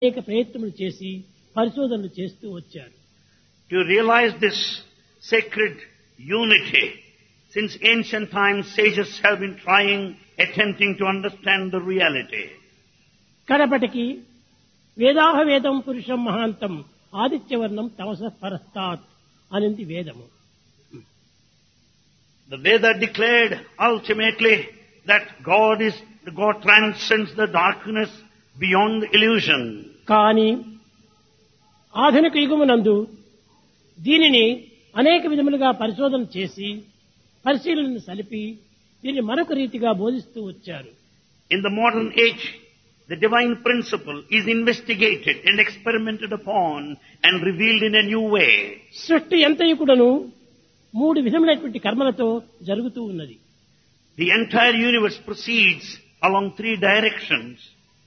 అనేక ప్రయత్నములు చేసి పరిశోధనలు చేస్తూ వచ్చారు To realize this sacred unity, since ancient times sages have been trying, attempting to understand the reality. కడపటికి వేదాహ వేదం పురుషం మహాంతం ఆదిత్యవర్ణం తమస పరస్తాత్ అనింది వేదము The Veda declared ultimately that God is, God transcends the darkness beyond the illusion. కానీ ఆధునిక యుగమునందు దీనిని అనేక విధములుగా పరిశోధన చేసి పరిశీలనను సలిపి దీన్ని మరొక రీతిగా బోధిస్తూ వచ్చారు In the modern age, the divine principle is investigated and experimented upon and revealed in a new way. సృష్టి ఎంతయు కూడాను మూడు విధములైనటువంటి కర్మలతో జరుగుతూ ఉన్నది The entire universe proceeds along three directions.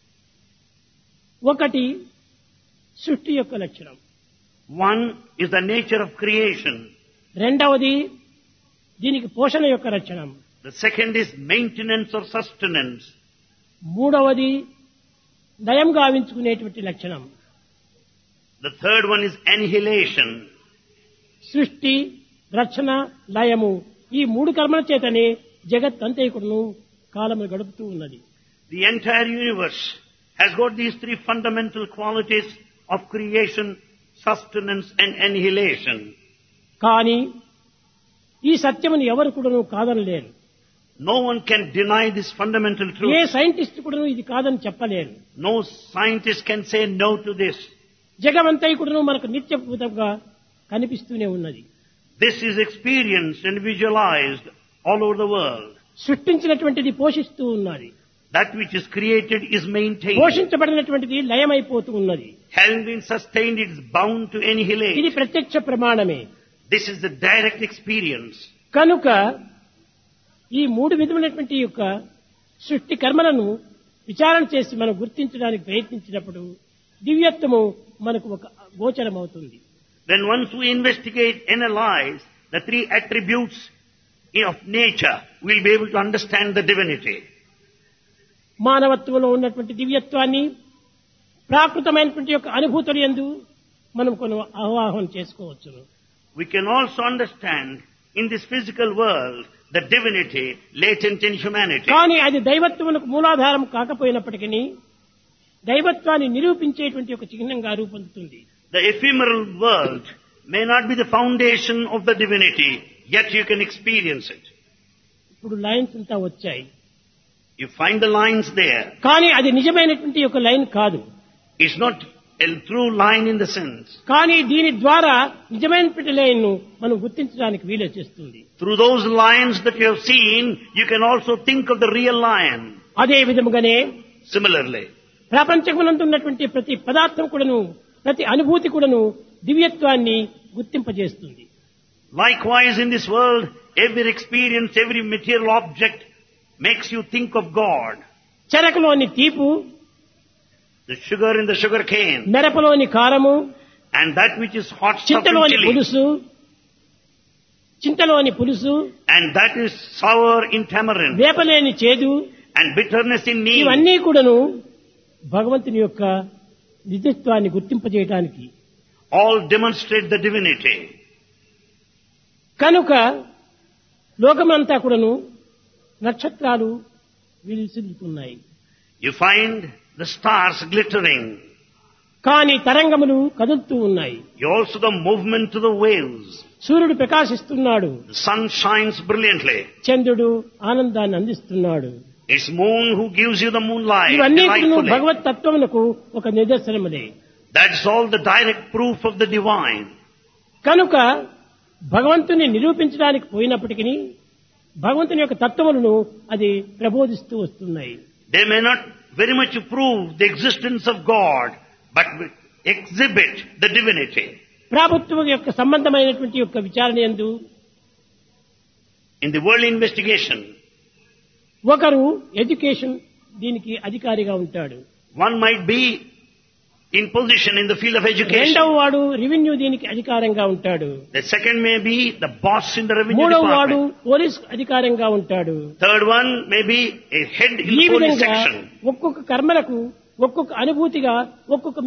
ఒకటి సృష్టి యొక్క లక్షణం One is the nature of creation. రెండవది దీనికి పోషణ యొక్క లక్షణం The second is maintenance or sustenance. మూడవది నయం గావించుకునేటువంటి లక్షణం The third one is annihilation. సృష్టి రక్షణ లయము ఈ మూడు కర్మల చేతనే జగత్ అంతేకుడును కాలము గడుపుతూ ఉన్నది The entire universe has got these three fundamental qualities of creation, sustenance and annihilation. కానీ ఈ సత్యమును ఎవరు కూడాను కాదనలేరు No one can deny this fundamental a truth. Scientist కూడాను ఇది కాదని చెప్పలేరు No scientist can say no to this. జగమంతైకుడును మనకు నిత్యభూతంగా కనిపిస్తూనే ఉన్నది This is experienced and visualized all over the world. సృష్టించినటువంటిది పోషిస్తూ ఉన్నది That which is created is maintained. పోషించబడినటువంటిది లయమైపోతూ ఉన్నది Having been sustained, it is bound to ఇది annihilate. ప్రత్యక్ష ప్రమాణమే This is the direct experience. కనుక ఈ మూడు విధములైనటువంటి యొక్క సృష్టి కర్మలను విచారణ చేసి మనం గుర్తించడానికి ప్రయత్నించినప్పుడు దివ్యత్వము మనకు ఒక గోచరమవుతుంది Then once we investigate, analyze the three attributes of nature, we'll be able to understand the divinity. మానవత్వంలో ఉన్నటువంటి దివ్యత్వాన్ని ప్రాకృతమైనటువంటి యొక్క అనుభూతులు ఎందు మనం కొన్ని ఆవాహన చేసుకోవచ్చును We can also understand in this physical world the divinity latent in humanity. కానీ అది దైవత్వమునకు మూలాధారం కాకపోయినప్పటికీ దైవత్వాన్ని నిరూపించేటువంటి ఒక చిహ్నంగా రూపొందుతుంది The ephemeral world may not be the foundation of the divinity, yet you can experience it. ఇప్పుడు లైన్స్ అంతా వచ్చాయి You find the lines there. కానీ అది నిజమైనటువంటి ఒక లైన్ కాదు It's not a true line in the sense. కానీ దీని ద్వారా నిజమైనటువంటి లైన్ ను మనం గుర్తించడానికి వీలు చేస్తుంది Through those lines that you have seen, you can also think of the real lion. అదే విధముగానే Similarly, ప్రపంచమునందు ఉన్నటువంటి ప్రతి పదార్థం కూడాను ప్రతి అనుభూతి కూడాను దివ్యత్వాన్ని గుర్తింపజేస్తుంది likewise in this world, every experience, every material object makes you think of God. చెరకులోని తీపు The sugar in the sugar cane మిరపలోని కారము and that which is hot stuff in చింతలోని chili పులుసు చింతలోని పులుసు and that is sour in tamarind వేపలేని చేదు and bitterness in neem. ఇవన్నీ కూడాను భగవంతుని యొక్క నిజత్వాన్ని గుర్తింపజేయటానికి all demonstrate the divinity. కనుక లోకమంతా కూడాను నక్షత్రాలు విరిసిల్లుతున్నాయి You find the stars glittering. కానీ తరంగములు కదులుతూ ఉన్నాయి You also the movement to the waves. సూర్యుడు ప్రకాశిస్తున్నాడు The sun shines brilliantly. చంద్రుడు ఆనందాన్ని అందిస్తున్నాడు It's moon who gives you the moonlight ఇవన్నీ కూడాను delightfully. భగవత్ తత్వమునకు ఒక నిదర్శనములే That's all the direct proof of the divine. కనుక భగవంతుని నిరూపించడానికి పోయినప్పటికీ భగవంతుని యొక్క తత్వములను అది ప్రబోధిస్తూ వస్తున్నాయి They may not very much prove the existence of God, but exhibit the divinity. ప్రభుత్వం యొక్క సంబంధమైనటువంటి యొక్క విచారణ ఎందు In the world investigation, ఒకరు ఎడ్యుకేషన్ దీనికి అధికారిగా ఉంటాడు one might be in position in the field of education. రెండవ వాడు రెవెన్యూ దీనికి అధికారంగా ఉంటాడు The second may be the boss in the revenue మూడవ వాడు department. పోలీస్ అధికారంగా ఉంటాడు Third one may be a head in ఈ the police విధంగా section. ఒక్కొక్క కర్మలకు ఒక్కొక్క అనుభూతిగా ఒక్కొక్క